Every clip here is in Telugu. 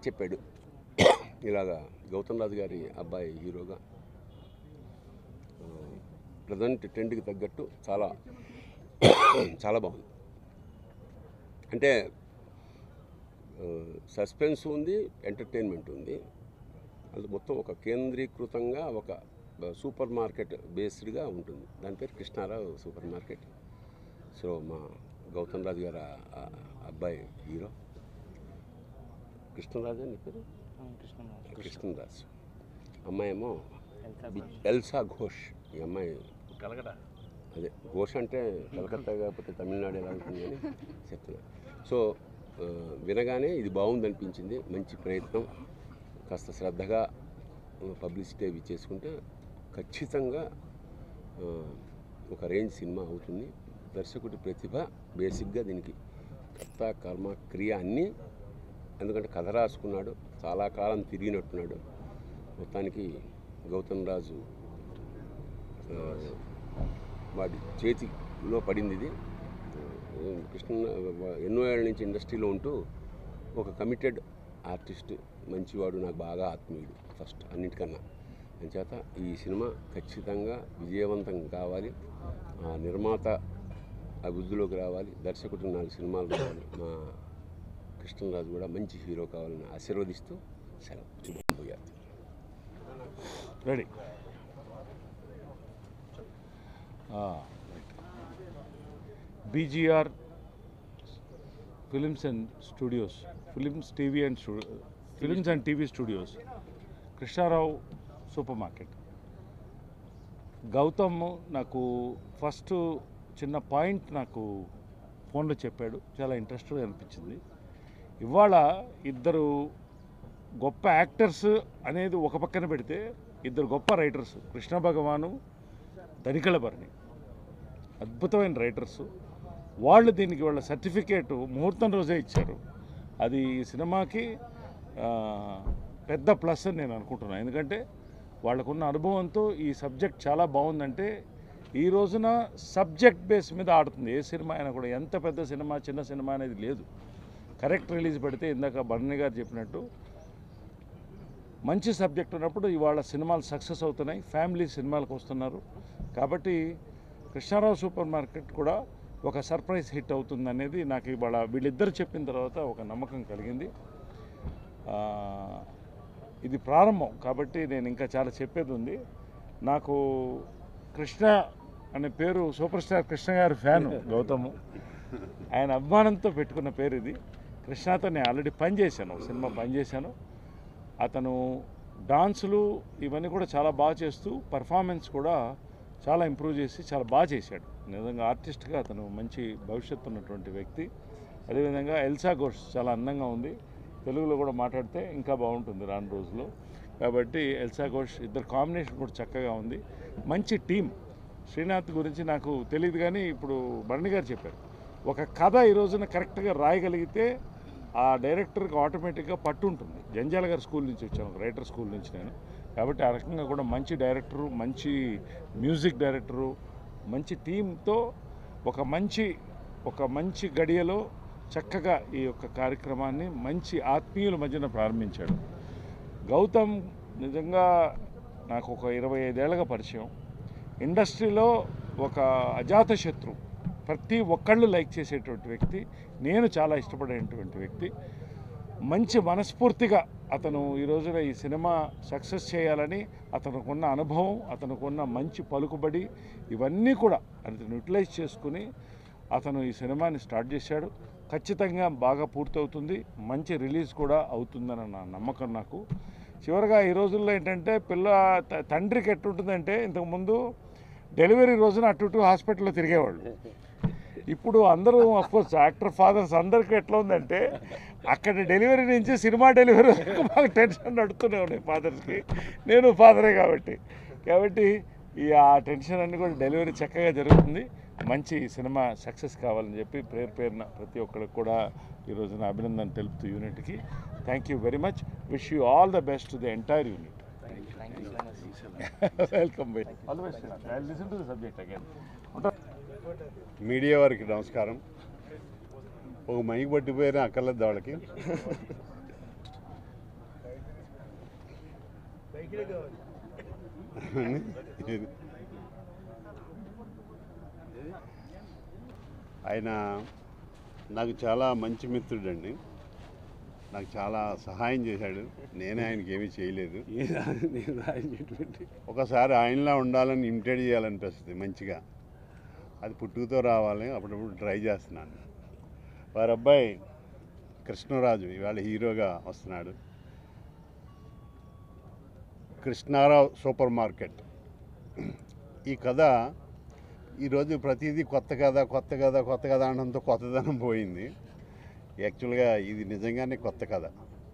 చెప్పాడు ఇలాగా గౌతమ్ రాజు గారి అబ్బాయి హీరోగా ప్రజెంట్ ట్రెండ్కి తగ్గట్టు చాలా చాలా బాగుంది అంటే సస్పెన్స్ ఉంది ఎంటర్టైన్మెంట్ ఉంది అది మొత్తం ఒక కేంద్రీకృతంగా ఒక సూపర్ మార్కెట్ బేస్డ్గా ఉంటుంది దాని పేరు కృష్ణారావు సూపర్ మార్కెట్ సో మా గౌతమ్ రాజు గారు ఆ- ఆ అబ్బాయి హీరో కృష్ణరాజు అని పేరు కృష్ణరాజు అమ్మాయి ఏమో ఎల్సా ఘోష్ ఈ అమ్మాయి కలగడా అదే ఘోష్ అంటే కలకత్తా కాకపోతే తమిళనాడు ఎలా ఉంటుంది అని చెప్తున్నా సో ఆ, వినగానే ఇది బాగుంది అనిపించింది మంచి ప్రయత్నం కాస్త శ్రద్ధగా పబ్లిసిటీ అవి చేసుకుంటే ఖచ్చితంగా ఆ, ఒక రేంజ్ సినిమా అవుతుంది దర్శకుడి ప్రతిభ బేసిక్గా దీనికి కర్త కర్మ క్రియ అన్నీ ఎందుకంటే కథ రాసుకున్నాడు చాలా కాలం తిరిగినట్టున్నాడు మొత్తానికి గౌతమ్ రాజు ఆ, వాడి చేతిలో పడింది ఇది ఆ, కృష్ణ ఎన్నో ఏళ్ళ నుంచి ఇండస్ట్రీలో ఉంటూ ఒక కమిటెడ్ ఆర్టిస్ట్ మంచివాడు నాకు బాగా ఆత్మీయుడు ఫస్ట్ అన్నిటికన్నా అంచేత ఈ సినిమా ఖచ్చితంగా విజయవంతం కావాలి ఆ నిర్మాత అభివృద్ధిలోకి రావాలి దర్శకుడు నాలుగు సినిమాలు రావాలి మా కృష్ణరాజు కూడా మంచి హీరో కావాలని ఆశీర్వదిస్తూ సెలవు శుభం భూయాత్. Ready BGR films and studios films TV and films and TV studios Krishnarao super market Gautam నాకు ఫస్ట్ చిన్న పాయింట్ నాకు ఫోన్లో చెప్పాడు చాలా ఇంట్రెస్ట్గా అనిపించింది ఇవాళ ఇద్దరు గొప్ప యాక్టర్స్ అనేది ఒక పక్కన పెడితే ఇద్దరు గొప్ప రైటర్స్ కృష్ణ భగవాను ధనికల భరణి అద్భుతమైన రైటర్స్ వాళ్ళు దీనికి వాళ్ళ సర్టిఫికేట్ ముహూర్తం రోజే ఇచ్చారు అది ఈ సినిమాకి ఆ, పెద్ద ప్లస్ అని నేను అనుకుంటున్నాను ఎందుకంటే వాళ్ళకున్న అనుభవంతో ఈ సబ్జెక్ట్ చాలా బాగుందంటే ఈ రోజున సబ్జెక్ట్ బేస్ మీద ఆడుతుంది ఏ సినిమా అయినా కూడా ఎంత పెద్ద సినిమా చిన్న సినిమా అనేది లేదు కరెక్ట్ రిలీజ్ పెడితే ఇందాక భరణి గారు చెప్పినట్టు మంచి సబ్జెక్ట్ ఉన్నప్పుడు ఇవాళ సినిమాలు సక్సెస్ అవుతున్నాయి ఫ్యామిలీ సినిమాలకు వస్తున్నారు కాబట్టి కృష్ణారావు సూపర్ మార్కెట్ కూడా ఒక సర్ప్రైజ్ హిట్ అవుతుంది అనేది నాకు ఇవాళ వీళ్ళిద్దరు చెప్పిన తర్వాత ఒక నమ్మకం కలిగింది ఆ, ఇది ప్రారంభం కాబట్టి నేను ఇంకా చాలా చెప్పేది ఉంది నాకు కృష్ణ అనే పేరు సూపర్ స్టార్ కృష్ణ గారి ఫ్యాను గౌతము ఆయన అభిమానంతో పెట్టుకున్న పేరు ఇది కృష్ణతో నేను ఆల్రెడీ పనిచేశాను ఒక సినిమా పనిచేశాను అతను డాన్సులు ఇవన్నీ కూడా చాలా బాగా చేస్తూ పర్ఫార్మెన్స్ కూడా చాలా ఇంప్రూవ్ చేసి చాలా బాగా చేశాడు నిజంగా ఆర్టిస్ట్గా అతను మంచి భవిష్యత్తు ఉన్నటువంటి వ్యక్తి అదేవిధంగా ఎల్సా ఘోష్ చాలా అందంగా ఉంది తెలుగులో కూడా మాట్లాడితే ఇంకా బాగుంటుంది రాను రోజుల్లో కాబట్టి ఎల్సా ఘోష్ ఇద్దరు కాంబినేషన్ కూడా చక్కగా ఉంది మంచి టీం శ్రీనాథ్ గురించి నాకు తెలియదు కానీ ఇప్పుడు భరణి గారు చెప్పారు ఒక కథ ఈ రోజున కరెక్ట్గా రాయగలిగితే ఆ డైరెక్టర్కి ఆటోమేటిక్గా పట్టు ఉంటుంది జంజాల గారి స్కూల్ నుంచి వచ్చాను ఒక రైటర్ స్కూల్ నుంచి నేను కాబట్టి ఆ రకంగా కూడా మంచి డైరెక్టరు మంచి మ్యూజిక్ డైరెక్టరు మంచి టీంతో ఒక మంచి ఒక మంచి గడియలో చక్కగా ఈ యొక్క కార్యక్రమాన్ని మంచి ఆత్మీయుల మధ్యన ప్రారంభించాడు గౌతమ్ నిజంగా నాకు ఒక ఇరవై ఐదేళ్లుగా పరిచయం ఇండస్ట్రీలో ఒక అజాత శత్రు ప్రతి ఒక్కళ్ళు లైక్ చేసేటువంటి వ్యక్తి నేను చాలా ఇష్టపడేటువంటి వ్యక్తి మంచి మనస్ఫూర్తిగా అతను ఈ రోజున ఈ సినిమా సక్సెస్ చేయాలని అతనుకున్న అనుభవం అతనుకున్న మంచి పలుకుబడి ఇవన్నీ కూడా అతను యూటిలైజ్ చేసుకుని అతను ఈ సినిమాని స్టార్ట్ చేశాడు ఖచ్చితంగా బాగా పూర్తవుతుంది మంచి రిలీజ్ కూడా అవుతుందని నా నమ్మకం నాకు చివరిగా ఈ రోజుల్లో ఏంటంటే పిల్ల త- తండ్రికి ఎట్టుంటుందంటే ఇంతకుముందు డెలివరీ రోజున అటు ఇటు హాస్పిటల్లో తిరిగేవాళ్ళు ఇప్పుడు అందరూ అఫ్కోర్స్ యాక్టర్ ఫాదర్స్ అందరికీ ఎట్లా ఉందంటే అక్కడ డెలివరీ నుంచి సినిమా డెలివరీ వరకు మాకు టెన్షన్ నడుతూనే ఉన్నాయి ఫాదర్స్కి నేను ఫాదరే కాబట్టి కాబట్టి ఈ ఆ టెన్షన్ అన్ని కూడా డెలివరీ చక్కగా జరుగుతుంది మంచి సినిమా సక్సెస్ కావాలని చెప్పి పేరు పేరున ప్రతి ఒక్కరికి కూడా ఈ రోజున అభినందన తెలుపుతూ యూనిట్కి thank you very much wish you all the best to the entire unit welcome bye all the best I listen to the subject again media వారికి నమస్కారం ఒక మైక్ పట్టిపోయిన అక్కర్లేదు వాళ్ళకి ఆయన నాకు చాలా మంచి మిత్రుడండి నాకు చాలా సహాయం చేశాడు నేనే ఆయనకి ఏమీ చేయలేదు నేను రాయించేటువంటి ఒకసారి ఆయనలా ఉండాలని ఇమిటేట్ చేయాలనిపిస్తుంది మంచిగా అది పుట్టుకతో రావాలి అప్పుడప్పుడు ట్రై చేస్తున్నాను వారి అబ్బాయి కృష్ణరాజు ఇవాళ హీరోగా వస్తున్నాడు కృష్ణారావు సూపర్ మార్కెట్ ఈ కథ ఈరోజు ప్రతిదీ కొత్త కథ కొత్త కథ కొత్త కథ అనడంతో కొత్తదనం పోయింది యాక్చువల్గా ఇది నిజంగానే కొత్త కథ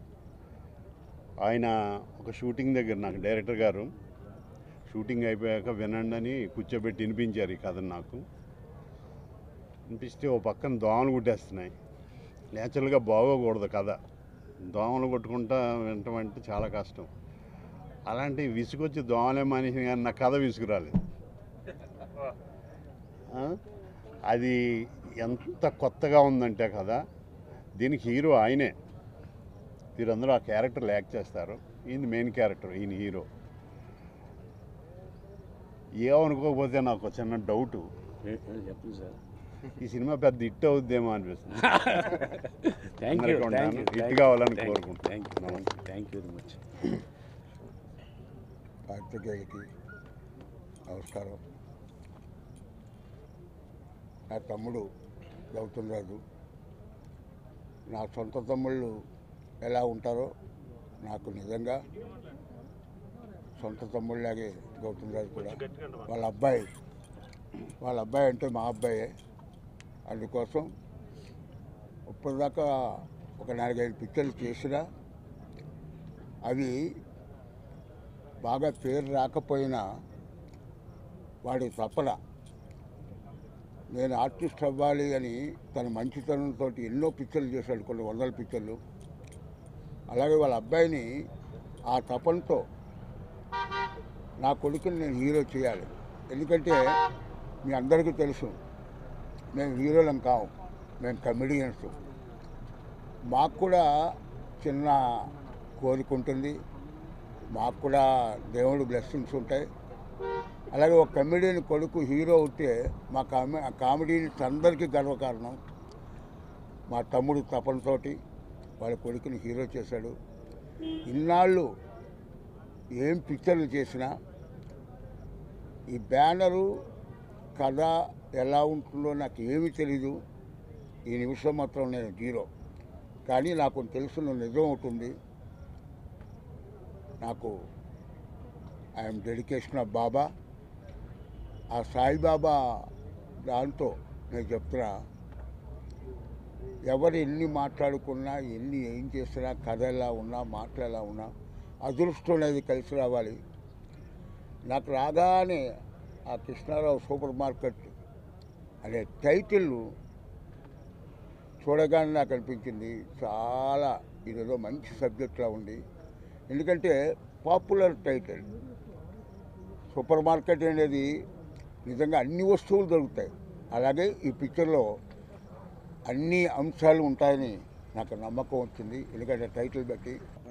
ఆయన ఒక షూటింగ్ దగ్గర నాకు డైరెక్టర్ గారు షూటింగ్ అయిపోయాక వినండి అని కూర్చోబెట్టి వినిపించారు ఈ కథను నాకు వినిపిస్తే ఓ పక్కన దోమలు కుట్టేస్తున్నాయి నేచురల్గా బాగోకూడదు కథ దోమలు కొట్టుకుంటా వినటం అంటే చాలా కష్టం అలాంటి విసుగొచ్చి దోమలే మనిషిని కానీ నా కథ విసుగురాలేదు ఆ? అది ఎంత కొత్తగా ఉందంటే కదా దీనికి హీరో ఆయనే వీరందరూ ఆ క్యారెక్టర్ యాక్ట్ చేస్తారు ఈయన మెయిన్ క్యారెక్టర్ ఈయన హీరో ఏమనుకోకపోతే నాకు ఒక చిన్న డౌటు చెప్పండి సార్ ఈ సినిమా పెద్ద హిట్ అవుద్దేమో అనిపిస్తుంది థ్యాంక్ యూ అందరికీ థ్యాంక్ యూ ఉంటాను. హిట్ కావాలని కోరుకుంటున్నాను. థ్యాంక్ యూ నమస్తే. థ్యాంక్ యూ వెరీ మచ్ పాత్రికేయులకి నమస్కారం నా తమ్ముడు గౌతమ్ రాజు నా సొంత తమ్ముళ్ళు ఎలా ఉంటారో నాకు నిజంగా సొంత తమ్ముళ్ళలాగే గౌతమ్ రాజు కూడా వాళ్ళ అబ్బాయి వాళ్ళ అబ్బాయి అంటే మా అబ్బాయే అందుకోసం ఇప్పటిదాకా ఒక నాలుగైదు పిక్చర్లు చేసినా అవి బాగా పేరు రాకపోయినా వాడి తపన నేను ఆర్టిస్ట్ అవ్వాలి అని తన మంచితనంతో ఎన్నో పిక్చర్లు చేశాడు కొన్ని వందల పిక్చర్లు అలాగే వాళ్ళ అబ్బాయిని ఆ తపనతో నా కొడుకుని నేను హీరో చేయాలి ఎందుకంటే మీ అందరికీ తెలుసు మేము హీరోలం కావు మేము కమెడియన్స్ మాకు కూడా చిన్న కోరిక ఉంటుంది మాకు కూడా దేవుడు బ్లెస్సింగ్స్ ఉంటాయి అలాగే ఒక కమెడియన్ కొడుకు హీరో అవుతే మా కామె కామెడీని అందరికీ గర్వకారణం మా తమ్ముడు తపనతోటి వాళ్ళ కొడుకుని హీరో చేశాడు ఇన్నాళ్ళు ఏం పిక్చర్లు చేసినా ఈ బ్యానరు కథ ఎలా ఉంటుందో నాకు ఏమీ తెలీదు ఈ నిమిషం మాత్రం నేను జీరో కానీ నాకు తెలుసున్న నిజం అవుతుంది నాకు ఐఎమ్ డెడికేషన్ ఆఫ్ బాబా ఆ సాయిబాబా దాంతో నేను చెప్తున్నా ఎవరు ఎన్ని మాట్లాడుకున్నా ఎన్ని ఏం చేసినా కథ ఎలా ఉన్నా మాటలు ఎలా ఉన్నా అదృష్టం అనేది కలిసి రావాలి నాకు రాగానే ఆ కృష్ణారావు సూపర్ మార్కెట్ అనే టైటిల్ చూడగానే నాకు అనిపించింది చాలా ఇదేదో మంచి సబ్జెక్ట్లా ఉంది ఎందుకంటే పాపులర్ టైటిల్ సూపర్ మార్కెట్ అనేది నిజంగా అన్ని వస్తువులు దొరుకుతాయి అలాగే ఈ పిక్చర్లో అన్ని అంశాలు ఉంటాయని నాకు నమ్మకం వచ్చింది ఎందుకంటే టైటిల్ బట్టి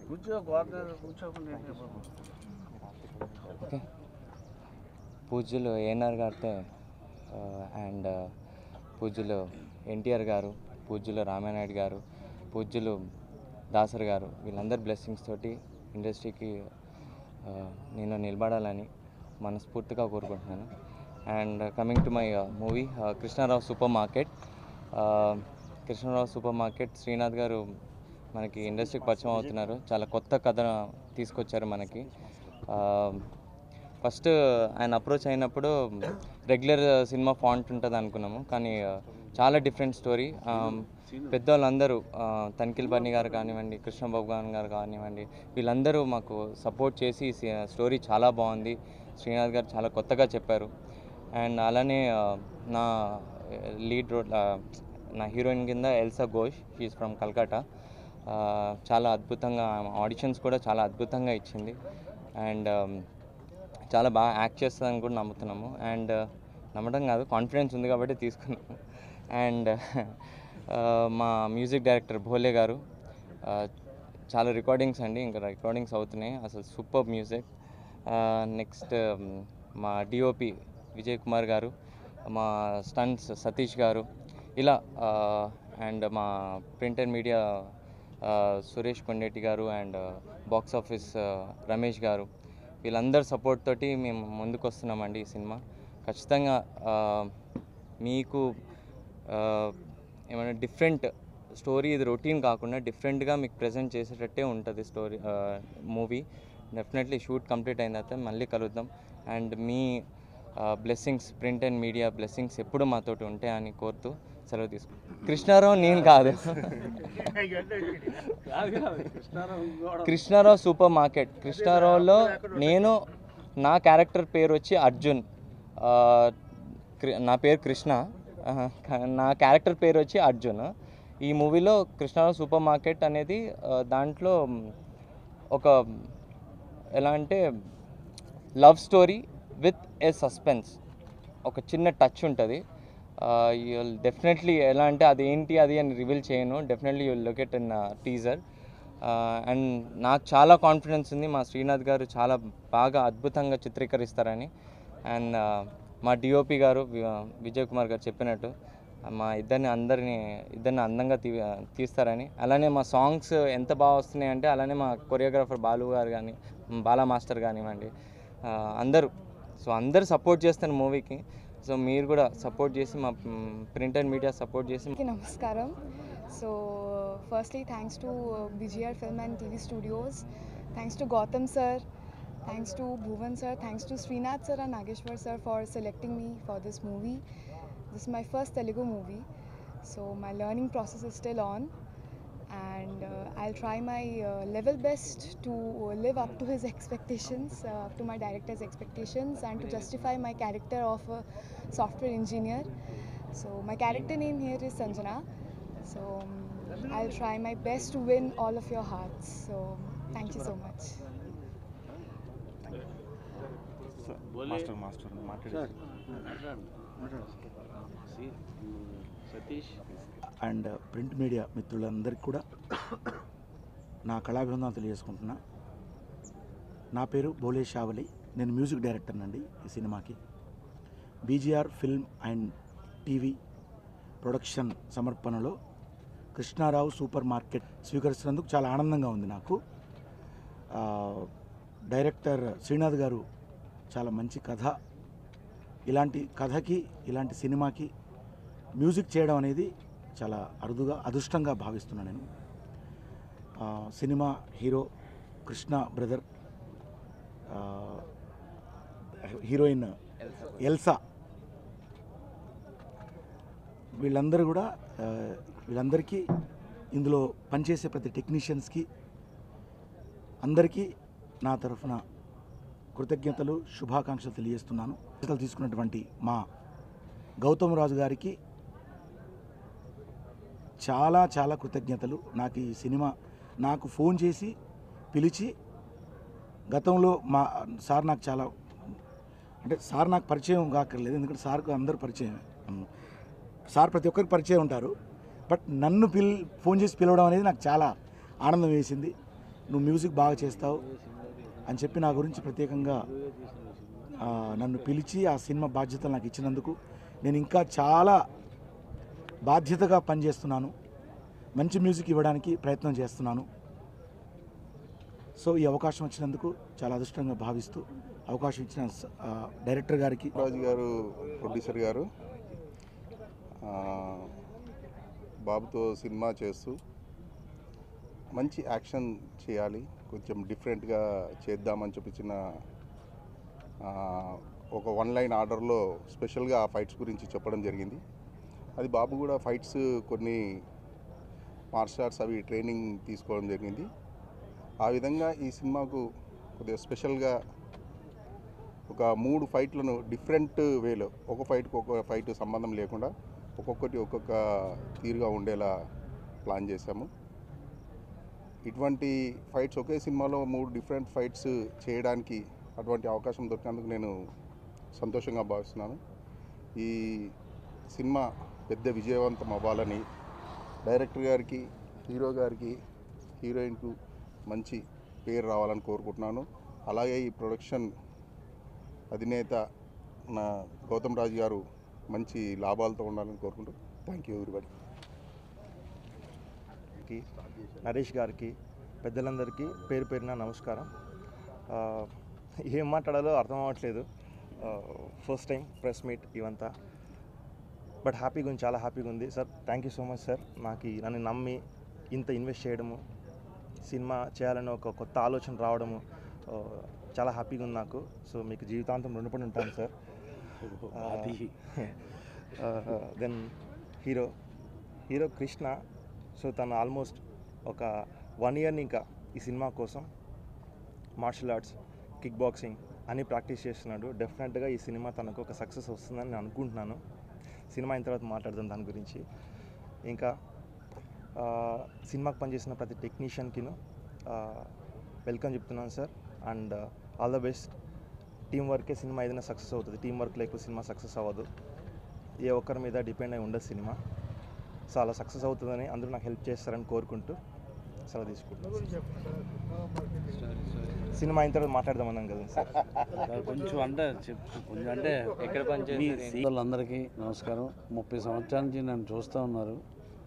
ఓకే పూజ్యులు ఏఎన్ఆర్ గారితో అండ్ పూజ్యులు ఎన్టీఆర్ గారు పూజ్యులు రామానాయుడు గారు పూజ్యులు దాసర్ గారు వీళ్ళందరి బ్లెస్సింగ్స్ తోటి ఇండస్ట్రీకి ఆ, నేను నిలబడాలని మనస్ఫూర్తిగా కోరుకుంటున్నాను and coming to my movie Krishnarao super market Krishnarao super market Srinath garu మనకి ఇండస్ట్రీకి పరిచయం అవుతున్నారు చాలా కొత్త కథ తీసుకొచ్చారు మనకి ఆ, ఫస్ట్ ఆయన అప్రోచ్ అయినప్పుడు రెగ్యులర్ సినిమా ఫాంట్ ఉంటుంది అనుకున్నాము కానీ ఆ, చాలా డిఫరెంట్ స్టోరీ పెద్దవాళ్ళందరూ ఆ, తనిఖీల్ బన్నీ గారు కానివ్వండి కృష్ణబాబు గారు గారు కానివ్వండి వీళ్ళందరూ మాకు సపోర్ట్ చేసి ఈ సి- స్టోరీ చాలా బాగుంది శ్రీనాథ్ గారు చాలా కొత్తగా చెప్పారు అండ్ అలానే ఆ, నా లీడ్ రోల్ నా హీరోయిన్ కింద Elsa Ghosh she from Calcutta ఆ, చాలా అద్భుతంగా ఆడిషన్స్ కూడా చాలా అద్భుతంగా ఇచ్చింది అండ్ చాలా బాగా యాక్ట్ చేస్తుందని కూడా నమ్ముతున్నాము అండ్ నమ్మడం కాదు కాన్ఫిడెన్స్ ఉంది కాబట్టి తీసుకున్నాము అండ్ మా మ్యూజిక్ డైరెక్టర్ భోలే గారు ఆ, చాలా రికార్డింగ్స్ అండి ఇంకా రికార్డింగ్స్ అవుతున్నాయి అసలు సూపర్ మ్యూజిక్ నెక్స్ట్ మా డిఓపి విజయ్ కుమార్ గారు మా స్టన్స్ సతీష్ గారు ఇలా అండ్ మా print and media Suresh Kondetti garu and box office Ramesh గారు వీళ్ళందరి సపోర్ట్ తోటి మేము ముందుకు వస్తున్నామండి ఈ సినిమా ఖచ్చితంగా ఆ, మీకు ఆ, ఏమైనా డిఫరెంట్ స్టోరీ ఇది రొటీన్ కాకుండా డిఫరెంట్గా మీకు ప్రజెంట్ చేసేటట్టే ఉంటుంది story movie definitely shoot complete అయిన తర్వాత మళ్ళీ కలుద్దాం అండ్ మీ blessings print and media blessings ఎప్పుడు మాతోటి ఉంటాయని కోరుతూ సెలవు తీసుకుంటాం కృష్ణారావు నేను కాదు కృష్ణారావు సూపర్ మార్కెట్ కృష్ణారావులో నేను నా క్యారెక్టర్ పేరు వచ్చి అర్జున్ ఆ, కృ- నా పేరు కృష్ణ ఆహా, కా- నా క్యారెక్టర్ పేరు వచ్చి అర్జున్ ఈ మూవీలో కృష్ణారావు సూపర్ మార్కెట్ అనేది ఆ, దాంట్లో మ్, ఒక ఎలా అంటే love story with a suspense ఒక చిన్న టచ్ ఉంటుంది యుల్ డెఫినెట్లీ ఎలా అంటే అది ఏంటి అది అని రివీల్ చేయను definitely you'll look at in teaser and నాకు చాలా కాన్ఫిడెన్స్ ఉంది మా శ్రీనాథ్ గారు చాలా బాగా అద్భుతంగా చిత్రీకరిస్తారని అండ్ మా డిఓపి గారు వి- విజయ్ కుమార్ గారు చెప్పినట్టు మా ఇద్దరిని అందరిని ఇద్దరిని అందంగా తీ తీస్తారని అలానే మా సాంగ్స్ ఎంత బాగా వస్తున్నాయి అంటే అలానే మా కొరియోగ్రాఫర్ బాలు గారు కానీ బాలా మాస్టర్ కానివ్వండి ఆ, అందరూ సో అందరూ సపోర్ట్ చేస్తారు మూవీకి సో మీరు కూడా సపోర్ట్ చేసి మా ప్రింట్ అండ్ మీడియా సపోర్ట్ చేసి అందరికీ నమస్కారం so firstly thanks to VGR film and TV studios thanks to Gautam sir thanks to Bhuvan sir thanks to Srinath sir and Nageshwar sir for selecting me for this movie this my first Telugu movie so my learning process is still on and uh, I'll try my uh, level best to live up to his expectations, uh, up to my director's expectations, and to justify my character of a software engineer. So my character name here is Sanjana. So um, I'll try my best to win all of your hearts. So thank you so much. Master master మాట్లాడారు సతీష్ అండ్ ప్రింట్ మీడియా మిత్రులందరికీ కూడా నా కళాభివందనం తెలియజేసుకుంటున్నా నా పేరు బోలే షావలి నేను మ్యూజిక్ డైరెక్టర్ అండి ఈ సినిమాకి BGR film and TV production సమర్పణలో కృష్ణారావు సూపర్ మార్కెట్ స్వీకరిస్తున్నందుకు చాలా ఆనందంగా ఉంది నాకు ఆ, డైరెక్టర్ శ్రీనాథ్ గారు చాలా మంచి కథ ఇలాంటి కథకి ఇలాంటి సినిమాకి మ్యూజిక్ చేయడం అనేది చాలా అరుదుగా అదృష్టంగా భావిస్తున్నాను నేను ఆ, సినిమా హీరో కృష్ణ బ్రదర్ ఆ, హీరోయిన్ ఎల్సా వీళ్ళందరూ కూడా ఆ, వీళ్ళందరికీ ఇందులో పనిచేసే ప్రతి టెక్నీషియన్స్కి అందరికీ నా తరఫున కృతజ్ఞతలు శుభాకాంక్షలు తెలియజేస్తున్నాను బాధ్యతలు తీసుకున్నటువంటి మా గౌతమ్ రాజు గారికి చాలా చాలా కృతజ్ఞతలు నాకు ఈ సినిమా నాకు ఫోన్ చేసి పిలిచి గతంలో మా సార్ నాకు చాలా అంటే సార్ నాకు పరిచయం కాకర్లేదు ఎందుకంటే సార్కు అందరు పరిచయం సార్ ప్రతి ఒక్కరికి పరిచయం ఉంటారు బట్ నన్ను పిల్ ఫోన్ చేసి పిలవడం అనేది నాకు చాలా ఆనందం వేసింది నువ్వు మ్యూజిక్ బాగా చేస్తావు అని చెప్పి నా గురించి ప్రత్యేకంగా ఆ, నన్ను పిలిచి ఆ సినిమా బాధ్యతలు నాకు ఇచ్చినందుకు నేను ఇంకా చాలా బాధ్యతగా పనిచేస్తున్నాను మంచి మ్యూజిక్ ఇవ్వడానికి ప్రయత్నం చేస్తున్నాను సో ఈ అవకాశం వచ్చినందుకు చాలా అదృష్టంగా భావిస్తూ అవకాశం ఇచ్చిన స- ఆ, డైరెక్టర్ గారికి రాజు గారు ప్రొడ్యూసర్ గారు ఆ, బాబుతో సినిమా చేస్తూ మంచి యాక్షన్ చేయాలి కొంచెం డిఫరెంట్గా చేద్దామని చూపించిన ఆ, ఒక వన్ లైన్ ఆర్డర్లో స్పెషల్గా ఆ ఫైట్స్ గురించి చెప్పడం జరిగింది అది బాబు కూడా ఫైట్స్ కొన్ని మార్షల్ ఆర్ట్స్ అవి ట్రైనింగ్ తీసుకోవడం జరిగింది ఆ విధంగా ఈ సినిమాకు కొద్దిగా స్పెషల్గా ఒక మూడు ఫైట్లను డిఫరెంట్ వేలో ఒక ఫైట్కి ఒక ఫైట్ సంబంధం లేకుండా ఒక్కొక్కటి ఒక్కొక్క తీరుగా ఉండేలా ప్లాన్ చేశాము ఇటువంటి ఫైట్స్ ఒకే సినిమాలో మూడు డిఫరెంట్ ఫైట్స్ చేయడానికి అటువంటి అవకాశం దొరికినందుకు నేను సంతోషంగా భావిస్తున్నాను ఈ సినిమా పెద్ద విజయవంతం అవ్వాలని డైరెక్టర్ గారికి హీరో గారికి హీరోయిన్కు మంచి పేరు రావాలని కోరుకుంటున్నాను అలాగే ఈ ప్రొడక్షన్ అధినేత నా గౌతమ్ రాజు గారు మంచి లాభాలతో ఉండాలని కోరుకుంటూ థ్యాంక్ యూ ఎవ్రీబడి కి నరేష్ గారికి పెద్దలందరికీ పేరు పేరున నమస్కారం ఆ, ఏం మాట్లాడాలో అర్థం అవ్వట్లేదు ఫస్ట్ టైం ప్రెస్ మీట్ ఇవంతా బట్ హ్యాపీగా ఉంది చాలా హ్యాపీగా ఉంది sir thank you so much sir నాకు ఈ- నన్ను నమ్మి ఇంత ఇన్వెస్ట్ చేయడము సినిమా చేయాలని ఒక కొత్త ఆలోచన రావడము ఆ, చాలా హ్యాపీగా ఉంది నాకు సో మీకు జీవితాంతం రుణపడి ఉంటాను sir then hero hero Krishna so తను ఆల్మోస్ట్ ఒక వన్ ఇయర్ని ఇంకా ఈ సినిమా కోసం మార్షల్ ఆర్ట్స్ కిక్ బాక్సింగ్ అన్ని ప్రాక్టీస్ చేస్తున్నాడు డెఫినెట్గా ఈ సినిమా తనకు ఒక సక్సెస్ వస్తుందని నేను అనుకుంటున్నాను సినిమా అయిన తర్వాత మాట్లాడదాం దాని గురించి ఇంకా ఆ, సినిమాకి పనిచేసిన ప్రతి టెక్నీషియన్కిను వెల్కమ్ చెప్తున్నాను sir and all the best team వర్కే సినిమా ఏదైనా సక్సెస్ అవుతుంది టీం వర్క్ లేకపోతే సినిమా సక్సెస్ అవ్వదు ఏ ఒక్కరి మీద డిపెండ్ అయి ఉండదు సినిమా సో అలా సక్సెస్ అవుతుందని అందరూ నాకు హెల్ప్ చేస్తారని కోరుకుంటూ సెలవు తీసుకుంటాను సినిమా అయిన తర్వాత మాట్లాడదామన్నాం కదా సార్ కొంచెం అంటే చెప్పు కొంచెం అంటే ఎక్కడ పని మీ చేస్తారు వాళ్ళందరికీ నమస్కారం ముప్పై సంవత్సరాల నుంచి నన్ను చూస్తూ ఉన్నారు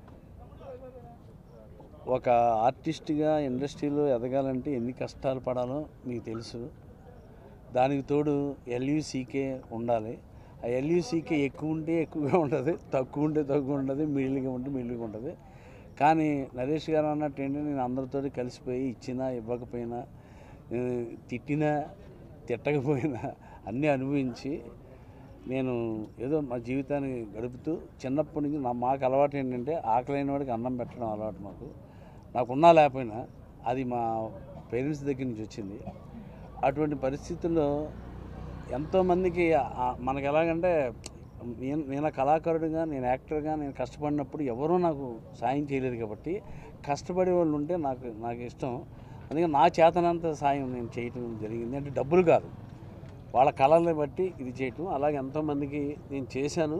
ఒక ఆర్టిస్ట్గా ఇండస్ట్రీలో ఎదగాలంటే ఎన్ని కష్టాలు పడాలో మీకు తెలుసు దానికి తోడు ఎల్యూసీకే ఉండాలి ఆ ఎల్యూసీకే ఎక్కువ ఉంటే ఎక్కువగా ఉంటుంది తక్కువ ఉంటే తక్కువ ఉంటుంది మిడిల్గా ఉంటే మిడిల్గా ఉంటుంది కానీ నరేష్ గారు అన్నట్టు ఏంటంటే నేను అందరితో కలిసిపోయి ఇచ్చినా ఇవ్వకపోయినా ఏ, తిట్టినా తిట్టకపోయినా అన్నీ అనుభవించి నేను ఏదో మా జీవితాన్ని గడుపుతూ చిన్నప్పటి నుంచి నా మాకు అలవాటు ఏంటంటే ఆకలైన వాడికి అన్నం పెట్టడం అలవాటు మాకు నాకున్నా లేకపోయినా అది మా పేరెంట్స్ దగ్గర నుంచి వచ్చింది అటువంటి పరిస్థితుల్లో ఎంతోమందికి ఆ- మనకు ఎలాగంటే నేను నేను ఆ కళాకారుడిగా నేను యాక్టర్గా నేను కష్టపడినప్పుడు ఎవరూ నాకు సాయం చేయలేదు కాబట్టి కష్టపడే వాళ్ళు ఉంటే నాకు నాకు ఇష్టం అందుకే నా చేతనంత సాయం నేను చేయటం జరిగింది అంటే డబ్బులు కాదు వాళ్ళ కళల్ని బట్టి ఇది చేయటం అలాగే ఎంతోమందికి నేను చేశాను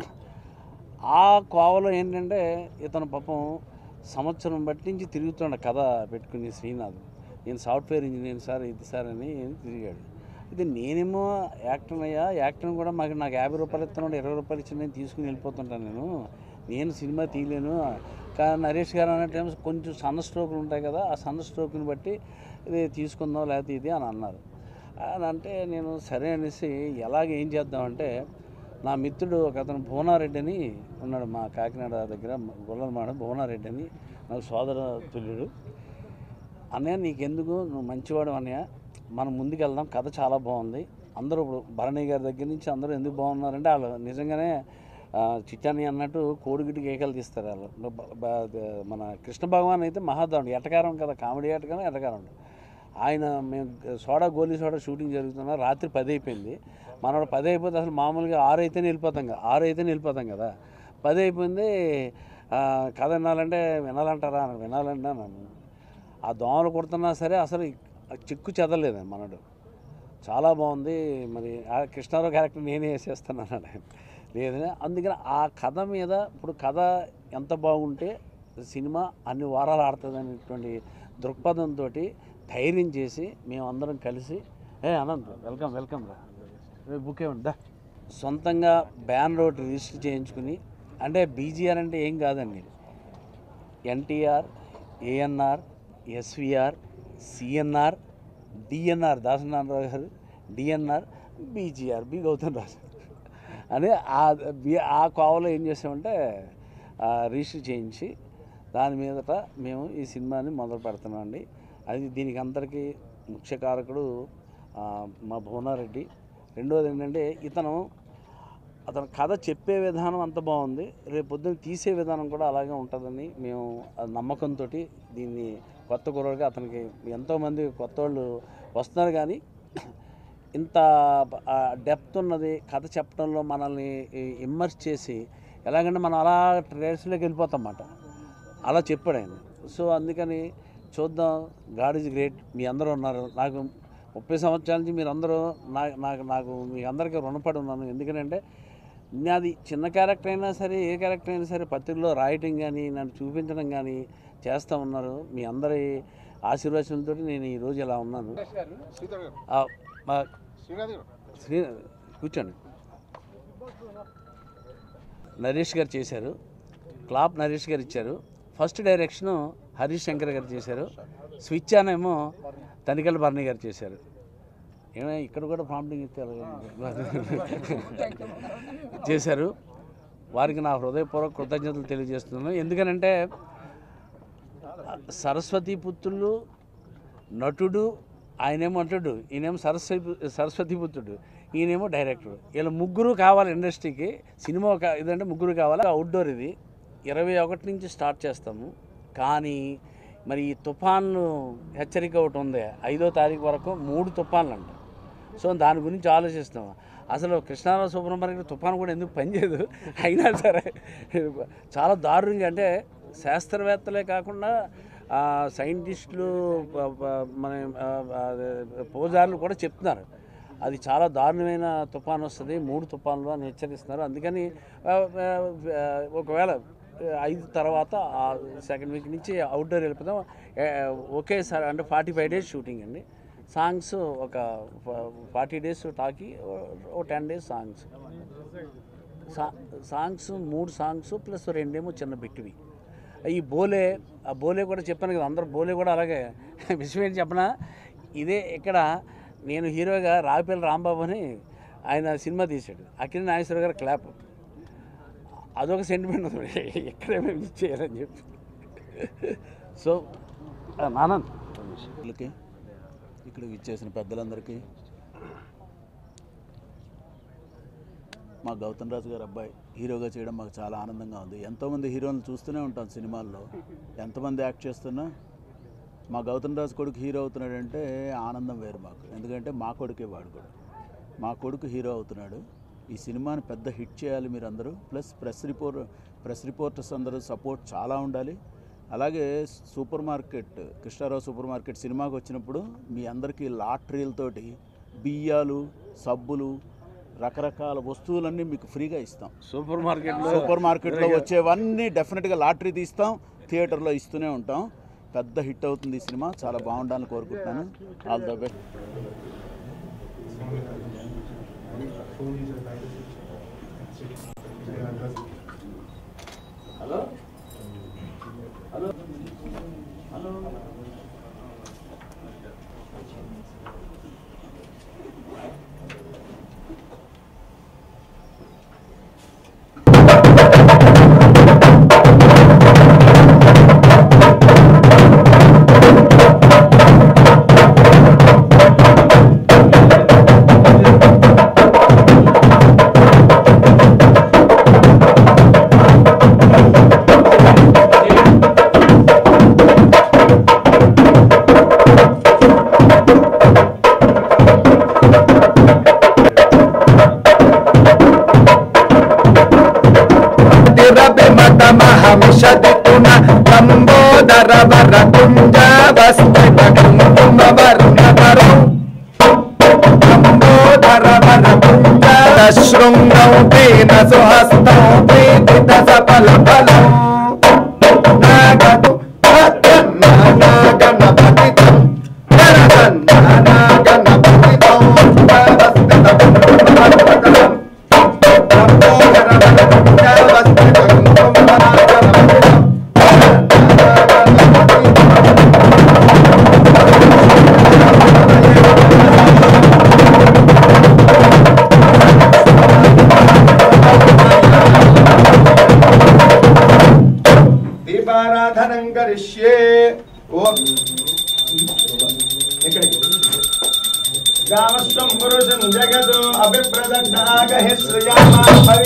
ఆ కోవలో ఏంటంటే ఇతను పాపం సంవత్సరం బట్టి నుంచి తిరుగుతుండ కథ పెట్టుకుని శ్రీనాథ్ నేను సాఫ్ట్వేర్ ఇంజనీర్ సార్ ఇది సార్ అని తిరిగాడు ఇది నేనేమో యాక్టర్ అయ్యా యాక్టర్ కూడా మాకు నాకు యాభై రూపాయలు ఇస్తున్నాడు ఇరవై రూపాయలు ఇచ్చిన నేను తీసుకుని వెళ్ళిపోతుంటాను నేను నేను సినిమా తీయలేను కానీ నరేష్ గారు అన్నట్టు కొంచెం సన్న స్ట్రోకులు ఉంటాయి కదా ఆ సన్న స్ట్రోక్ని బట్టి ఇది తీసుకుందాం లేకపోతే ఇది అని అన్నారు అని అంటే నేను సరే అనేసి ఎలాగ ఏం చేద్దామంటే నా మిత్రుడు ఒక అతను భువనారెడ్డి అని ఉన్నాడు మా కాకినాడ దగ్గర గొల్లలమాడ భువనారెడ్డి అని నాకు సోదర తుల్యుడు అన్నయ్య నీకెందుకు నువ్వు మంచివాడు అన్నయ్య మనం ముందుకు వెళ్దాం కథ చాలా బాగుంది అందరూ ఇప్పుడు భరణి గారి దగ్గర నుంచి అందరూ ఎందుకు బాగున్నారంటే వాళ్ళు నిజంగానే ఆ, చిట్టాని అన్నట్టు కోడిగిటి కేకలు తీస్తారు వాళ్ళు బ- బ- మన కృష్ణ భగవాన్ అయితే మహాదావుడు ఎటకారం కదా కామెడీ ఎటకారం ఎటకారం ఆయన మేము సోడా గోలీ సోడా షూటింగ్ జరుగుతున్నా రాత్రి పది అయిపోయింది మనోడు పది అయిపోతే అసలు మామూలుగా ఆరు అయితేనే వెళ్ళిపోతాం కదా ఆరు అయితేనే వెళ్ళిపోతాం కదా పది అయిపోయింది ఆ, కథ వినాలంటే వినాలంటారా అని వినాలంటే నన్ను ఆ దోమలు కొడుతున్నా సరే అసలు ఆ చిక్కు చెదలేదు మనడు చాలా బాగుంది మరి ఆ కృష్ణారావు క్యారెక్టర్ నేనే వేసేస్తున్నాను ఆయన లేదని అందుకని ఆ కథ మీద ఇప్పుడు కథ ఎంత బాగుంటే సినిమా అన్ని వారాలు ఆడుతుంది అనేటువంటి దృక్పథంతో ధైర్యం చేసి మేమందరం కలిసి ఏ అనంత్ వెల్కమ్ వెల్కమ్ రా రేపు బుక్ ఏమంటా సొంతంగా బ్యాన్ రోడ్ రిజిస్టర్ చేయించుకుని అంటే బీజీఆర్ అంటే ఏం కాదండి NTR ANR SVR CNR DNR Dasanarayana garu DNR BGR B Gautam Raju అని ఆ బి- ఆ కోవలో ఏం చేసామంటే ఆ రిజిస్టర్ చేయించి దాని మీదట మేము ఈ సినిమాని మొదలు పెడుతున్నామండి అది దీనికి అందరికీ ముఖ్య కారకుడు ఆ, మా భువనారెడ్డి రెండోది ఏంటంటే ఇతను అతను కథ చెప్పే విధానం అంత బాగుంది రేపు పొద్దున్న తీసే విధానం కూడా అలాగే ఉంటుందని మేము ఆ నమ్మకంతో దీన్ని కొత్త కుర్రోడిగా అతనికి ఎంతోమంది కొత్త వాళ్ళు వస్తున్నారు కానీ ఇంత డెప్త్ ఉన్నది కథ చెప్పడంలో మనల్ని ఇమ్మర్స్ చేసి ఎలాగంటే మనం అలా ట్రేడ్స్లోకి వెళ్ళిపోతాం అన్నమాట అలా చెప్పాడు ఆయన సో అందుకని చూద్దాం గాడ్ ఈజ్ గ్రేట్ మీ అందరూ ఉన్నారు నాకు ముప్పై సంవత్సరాల నుంచి మీరు అందరూ నా నాకు నాకు మీ అందరికీ రుణపడి ఉన్నాను ఎందుకంటే నాది చిన్న క్యారెక్టర్ అయినా సరే ఏ క్యారెక్టర్ అయినా సరే పత్రికలో రాయటం కానీ నన్ను చూపించడం కానీ చేస్తూ ఉన్నారు మీ అందరి ఆశీర్వచనంతో నేను ఈరోజు ఇలా ఉన్నాను ఆ, మా శ్రీ కూర్చోండి నరేష్ గారు చేశారు క్లాప్ నరేష్ గారు ఇచ్చారు ఫస్ట్ డైరెక్షను హరీష్ శంకర్ గారు చేశారు స్విచ్ ఆన్ ఏమో తనికెళ్ళ భరణి గారు చేశారు ఏమైనా ఇక్కడ కూడా ప్రాంప్టింగ్ ఇస్తే చేశారు వారికి నా హృదయపూర్వక కృతజ్ఞతలు తెలియజేస్తున్నాను ఎందుకనంటే సరస్వతి పుత్రులు నటుడు ఆయనేమో అంటాడు ఈయనేమో సరస్వతి సరస్వతి పుత్రుడు ఈయనేమో డైరెక్టర్ వీళ్ళ ముగ్గురు కావాలి ఇండస్ట్రీకి సినిమా ఒక ఇదంటే ముగ్గురు కావాలి అవుట్డోర్ ఇది ఇరవై ఒకటి నుంచి స్టార్ట్ చేస్తాము కానీ మరి ఈ తుఫాను హెచ్చరిక ఒకటి ఉంది ఐదో తారీఖు వరకు మూడు తుఫాన్లు అంట సో దాని గురించి ఆలోచిస్తాం అసలు కృష్ణారావు సుబ్రహ్మణ్యం తుఫాను కూడా ఎందుకు పనిచేయదు అయినా సరే చాలా దారుణంగా అంటే శాస్త్రవేత్తలే కాకుండా ఆ, సైంటిస్టులు ప- ప- మన ఆ, ఆ, పూజారులు కూడా చెప్తున్నారు అది చాలా దారుణమైన తుఫాన్ వస్తుంది మూడు తుఫాన్లు అని హెచ్చరిస్తున్నారు అందుకని ఆ, ఆ, ఆ, ఒకవేళ ఐదు తర్వాత సెకండ్ వీక్ నుంచి అవుట్డోర్ వెళ్ళిపోతాం ఏ, ఒకేసారి అంటే ఫార్టీ ఫైవ్ డేస్ షూటింగ్ అండి సాంగ్స్ ఒక ఫార్టీ డేస్ టాకీ ఓ టెన్ డేస్ సాంగ్స్ సా సాంగ్స్ మూడు సాంగ్స్ ప్లస్ రెండేమో చిన్న బిట్టివి ఈ బోలే ఆ బోలే కూడా చెప్పాను కదా అందరూ బోలే కూడా అలాగే విషయం ఏంటి చెప్పనా ఇదే ఇక్కడ నేను హీరోగా రావిపల్లి రాంబాబు అని ఆయన సినిమా తీశాడు అఖిల నాగేశ్వర గారు క్లాప్ అదొక సెంటిమెంట్ ఉంది ఎక్కడే మేము ఇచ్చేయాలని చెప్పి సో నానంద్ వీళ్ళకి ఇక్కడికి ఇచ్చేసిన పెద్దలందరికీ మా గౌతమ్ రాజు గారు అబ్బాయి హీరోగా చేయడం మాకు చాలా ఆనందంగా ఉంది ఎంతోమంది హీరోలను చూస్తూనే ఉంటాం సినిమాల్లో ఎంతమంది యాక్ట్ చేస్తున్నా మా గౌతమ్ రాజు కొడుకు హీరో అవుతున్నాడంటే ఆనందం వేరు మాకు ఎందుకంటే మా కొడుకే వాడు కూడా మా కొడుకు హీరో అవుతున్నాడు ఈ సినిమాని పెద్ద హిట్ చేయాలి మీరు అందరూ plus press report press reporters అందరూ సపోర్ట్ చాలా ఉండాలి అలాగే super market Krishnarao super market సినిమాకి వచ్చినప్పుడు మీ అందరికీ లాటరీలతోటి బియ్యాలు సబ్బులు రకరకాల వస్తువులన్నీ మీకు ఫ్రీగా ఇస్తాం సూపర్ మార్కెట్లో సూపర్ మార్కెట్లో వచ్చేవన్నీ డెఫినెట్గా లాటరీ తీస్తాం థియేటర్లో ఇస్తూనే ఉంటాం పెద్ద హిట్ అవుతుంది ఈ సినిమా చాలా బాగుండాలని కోరుకుంటున్నాను ఆల్ ద బెస్ట్ మహమిషదితున లంబోదర వర కుంజ వస్తిత కుంకుమ వర్ణధరం లంబోదర వర కుంజ శృంగం తేన సుహస్తం ప్రీతిత సఫల ఫలం నాగదు నాగణపతితం నాగణపతితం వస్తిత కుంకుమ వర్ణధరం దీపారాధనం కరిష్యే ఓం ఎక్కడికి గామస్వం పురుషం జగదు అభిప్రదగ్నాగహి శ్రియామా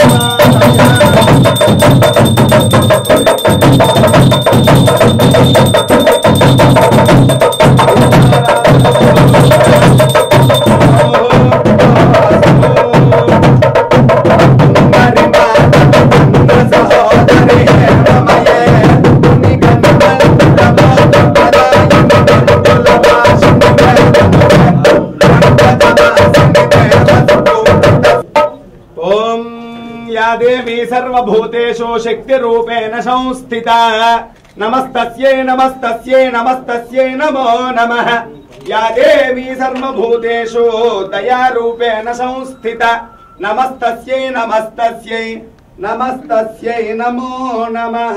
ఓం యా దేవీ సర్వభూతేషు శక్తిరూపేణ సంస్థిత నమస్తస్యై నమస్తస్యై నమస్తస్యై నమో నమః యా దేవీ సర్వభూతేషు దయారూపేణ సంస్థిత నమస్తస్యై నమస్తస్యై నమస్తస్యై నమో నమః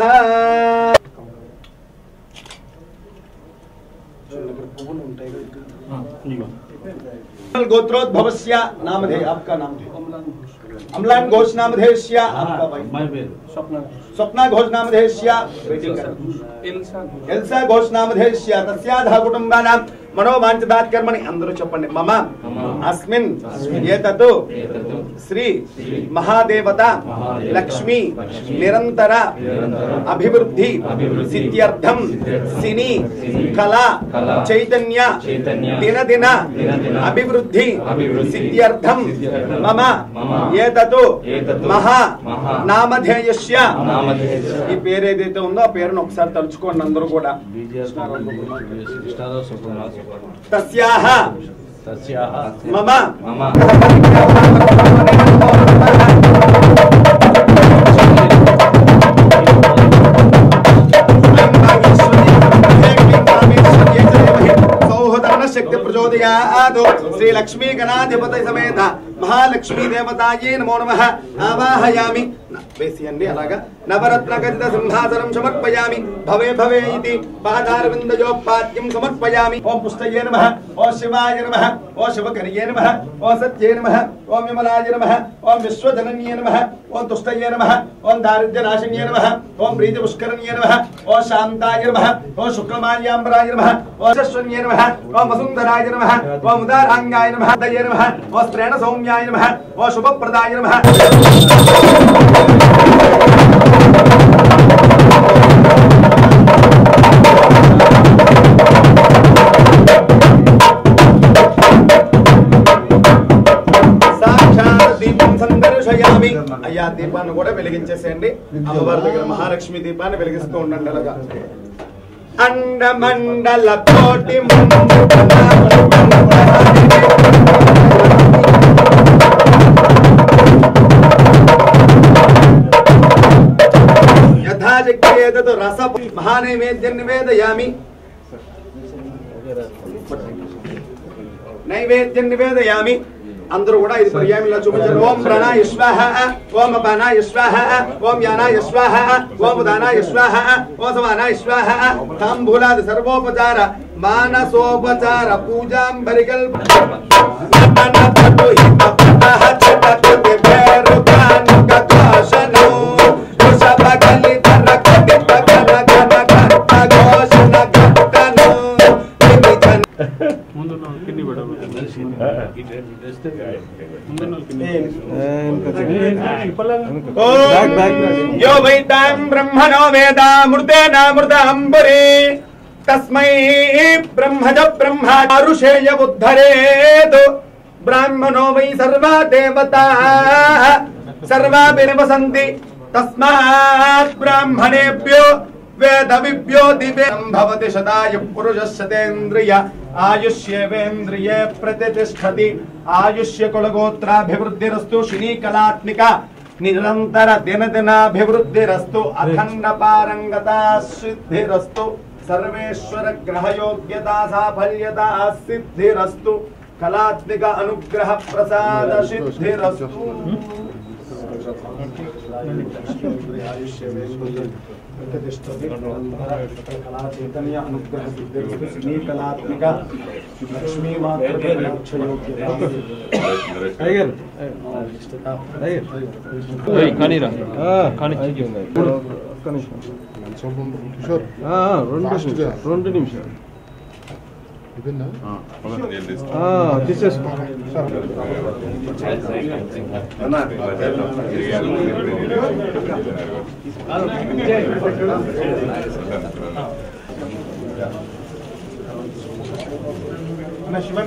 गोत्रोद्भवस्य नामधेय आपका नाम अमलान घोष नामधेयस्य आपका भाई स्वप्ना घोष नामधेयस्य ఎల్సా ఘోష్ నామధేయస్య తస్యాధ కుటుంబానాం మనోవాంఛితాత్ కర్మణి అందరూ చెప్పండి మమ అస్మిన్ ఏతత్ శ్రీ మహాదేవత లక్ష్మి నిరంతర అభివృద్ధి సిద్ధ్యర్థం సిని కళ చైతన్య దినదిన అభివృద్ధి సిద్ధ్యర్థం మమ ఏతత్ మహా నామధేయస్య ఈ పేరు ఏదైతే ఉందో ఆ పేరును ఒకసారి తలుచుకోండి అందరూ కూడా తస్యాహ మమ సౌహృదన శక్తి ప్రచోదయాదో శ్రీ లక్ష్మీ గణాధిపతి సమేత మహాలక్ష్మీ దేవతాయే నమో నమ ఆవాహయామి వేసియండి అలాగా నవరత్న గదిత సింహాసనం సమర్పయామి భవే భవే ఇది పాదారవిందయోపాద్యం సమర్పయామి ఓం పుష్టయే నమ ఓ శివాయ నమ ఓ శివకర్యే నమ ఓ సత్యే నమ ఓం విమలాయ నమ ఓం విశ్వజనన్యే నమ ఓం తుష్టయే నమ ఓం దారిద్ర్యనాశన్యే నమ ఓం ప్రీతి పుష్కరణ్యే నమ ఓ శాంతాయ నమ ఓ శుక్లమాల్యాంబరాయ నమ ఓ శశ్వన్యే నమ ఓం వసుంధరాయ నమ ఓం ఉదారాంగాయ నమ దయే నమ ఓ స్త్రేణ సౌమ్యాయ నమ ఓ శుభప్రదాయ నమ సాక్షాత్ దీపం సందర్శయామి అయ్యా దీపాన్ని కూడా వెలిగించేసేయండి అమ్మవారి దగ్గర మహాలక్ష్మి దీపాన్ని వెలిగిస్తూ ఉండండి అలాగా అండమండల కోటి యథాశక్తి ఏదత్ రస మహానైవేద్యం నివేదయామి నైవేద్యం నివేదయామి అందరూ కూడా ఇది పర్యాయంలో చూపించారు ఓం ప్రణా యశ్వాహ ఓం అపానా యశ్వాహ ఓం యానా యశ్వాహ ఓం ఉదానా యశ్వాహ ఓం సమానా యశ్వాహ తాంబూలాది సర్వోపచార మానసోపచార పూజాం బరికల్ यो वैतां ब्रह्मणो वेदामृतेनामृताम्बरे तस्मै ब्रह्मज ब्रह्मारुषेय उद्धरेत् ब्राह्मणो वै सर्वा देवता सर्वाभिर्वसन्ति तस्मात् ब्राह्मणेभ्यो वेदविभ्यो दिवे भवति शतायु पुरुषः शतेन्द्रिय आयुष्येवेन्द्रिये प्रतिष्ठति आयुष्य कुलगोत्राभिवृद्धिरस्तु शिनीकलात्मिका నిరంతర దినదినాభివృద్ధిరస్తు అఖండ పారంగత సిద్ధిరస్తు సర్వేశ్వర గ్రహయోగ్యత సాఫల్యత సిద్ధిరస్తు కళాత్మిక అనుగ్రహ ప్రసాద సిద్ధిరస్తు చైతన్య అనుగ్రహ సిద్ధిరస్తు శ్రీ కళాత్మిక లక్ష్మీ రెండు నిమిషాలు తీసేసుకో శివన్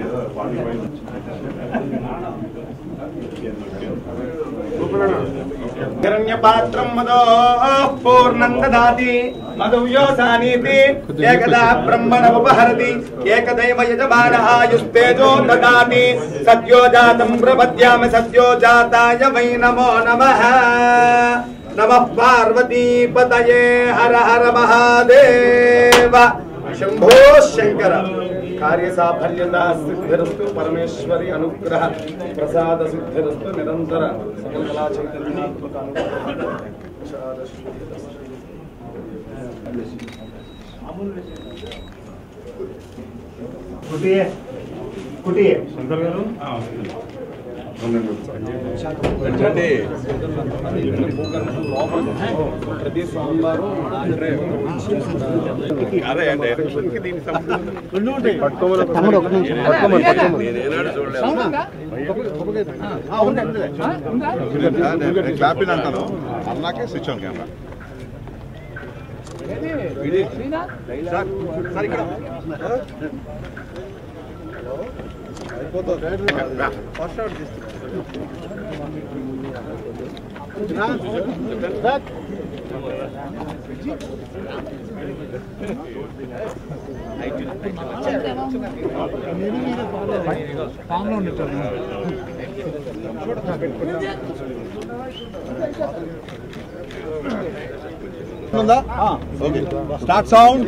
సూపర్ హిరణ్యపాత్రం మదో పూర్ణం దదాతి మధువ్యోసానీతి ఏకదా బ్రహ్మణ ఉపహరతి ఏకదైవ యజమాన ఆయుస్తేజో దదాతి సద్యో జాతం ప్రపద్యామి సద్యో జాతాయ వై నమో నమః నమః పార్వతీపతయే హర హర మహాదేవ శంభో శంకర కార్యసాఫల్యత సిద్ధిరస్తు పరమేశ్వరి అనుగ్రహ ప్రసాద సిద్ధిరస్తు నిరంతర సకల కళా చైతన్యాత్మక అనుగ్రహ ప్రసాద సిద్ధిరస్తు. కుటియే కుటియే శంకర్ గారు ప్రతి సోమవారం అదే డైరెక్షన్కి దీనికి తమ్ముడు ఒక నిమిషం. పట్టుకోమని, పట్టుకోమని. క్లాపిన్ అంటాను అన్నాకే స్విచ్ ఆన్ కెమెరా సార్ ఇక్కడ first shot okay start sound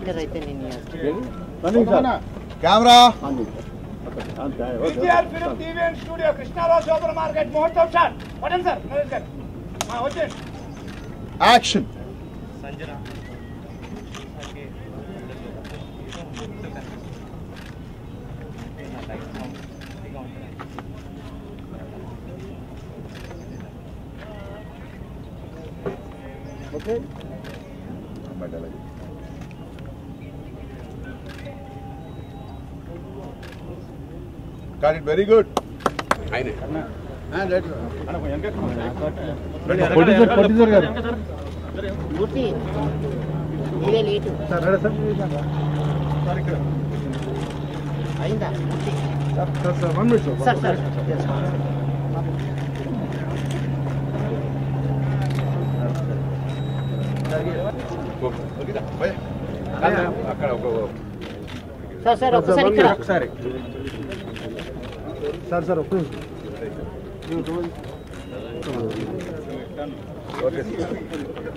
camera NTR film TV and studio Krishnarao super market మహోత్సవ్ సార్ పడండి సార్ నరేష్ గారు ఆ, వచ్చేయండి action okay Got it very good. ఆయనే మూర్తి మీరే లేటు అయిందా మూర్తి సార్ సార్ అక్కడ ఒక సార్ సార్ ఒకసారి ఇక్కడ ఒకసారి సార్ సార్ ఒక్క నిమిషం ఓకే